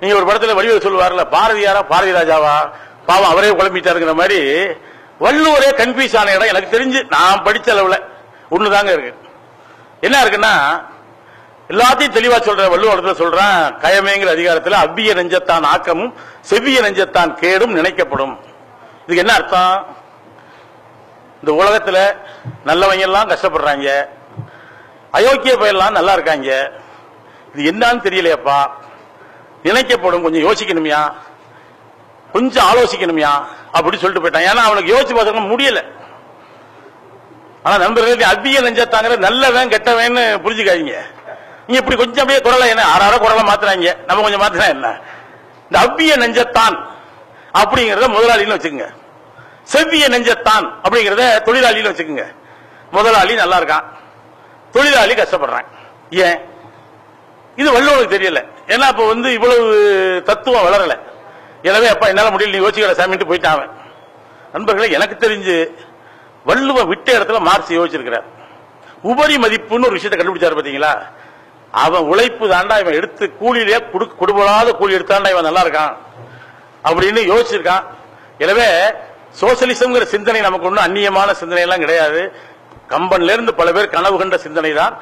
நீங்க ஒரு படத்துல வடிவேல் சொல்லுவார்ல பாரதியாரா பாரதி ராஜாவா பாவம் அவரே குழம்பிட்டாருங்கிற மாதிரி வள்ளுவரே கன்ஃபியூஸ் ஆன இடம் எனக்கு தெரிஞ்சு நான் படிச்ச அளவுல ஒண்ணுதாங்க இருக்கு என்ன இருக்குன்னா எல்லாத்தையும் தெளிவா சொல்ற வள்ளுவரத்துல சொல்றான் கயமேங்கிற அதிகாரத்துல அவ்விய நெஞ்சத்தான் ஆக்கமும் செவ்விய நெஞ்சத்தான் கேடும் நினைக்கப்படும் இதுக்கு என்ன அர்த்தம் இந்த உலகத்துல நல்லவங்க எல்லாம் கஷ்டப்படுறாங்க அயோக்கிய பயெல்லாம் நல்லா இருக்காங்க இது என்னன்னு தெரியலையப்பா நினைக்கப்படும் கொஞ்சம் யோசிக்கணுமியா கொஞ்சம் ஆலோசிக்கணுமியா அப்படி சொல்லிட்டு போயிட்டான் ஏன்னா அவனுக்கு யோசிச்சு பார்க்க முடியல ஆனா நண்பர்களே அவ்விய நெஞ்சத்தாங்கிற நல்லவன் கெட்டவன்னு புரிஞ்சுக்காதீங்க நீங்க இப்படி கொஞ்சம் அப்படியே குரலை என்ன ஆறார குரலை மாத்துறாங்க நம்ம கொஞ்சம் மாத்தினா என்ன இந்த அவ்விய நெஞ்சத்தான் அப்படிங்கறத முதலாளின்னு வச்சுக்கோங்க செவ்விய நெஞ்சத்தான் அப்படிங்கறத தொழிலாளின்னு வச்சுக்கோங்க முதலாளி நல்லா இருக்கான் தொழிலாளி கஷ்டப்படுறான் ஏன் இது வள்ளுவனுக்கு தெரியல ஏன்னா அப்ப வந்து இவ்வளவு தத்துவம் வளரல எனவே அப்பா என்னால முடியல நீ யோசிக்கிற சாமிட்டு போயிட்டான் அவன். நண்பர்களே எனக்கு தெரிஞ்சு வள்ளுவ விட்ட இடத்துல மார்க்ஸ் யோசிச்சிருக்கிறார் உபரி மதிப்புன்னு ஒரு விஷயத்தை கண்டுபிடிச்சாரு பாத்தீங்களா அவன் உழைப்பு தாண்டா இவன் எடுத்து கூலியிலே குடு- கொடுபடாத கூலி எடுத்தாண்டா இவன் நல்லா இருக்கான் அப்படின்னு யோசிச்சிருக்கான் எனவே சோசியலிசம்ங்கிற சிந்தனை நமக்கு ஒன்றும் அந்நியமான சிந்தனை எல்லாம் கிடையாது கம்பன்ல இருந்து பல பேர் கனவு கண்ட சிந்தனை தான்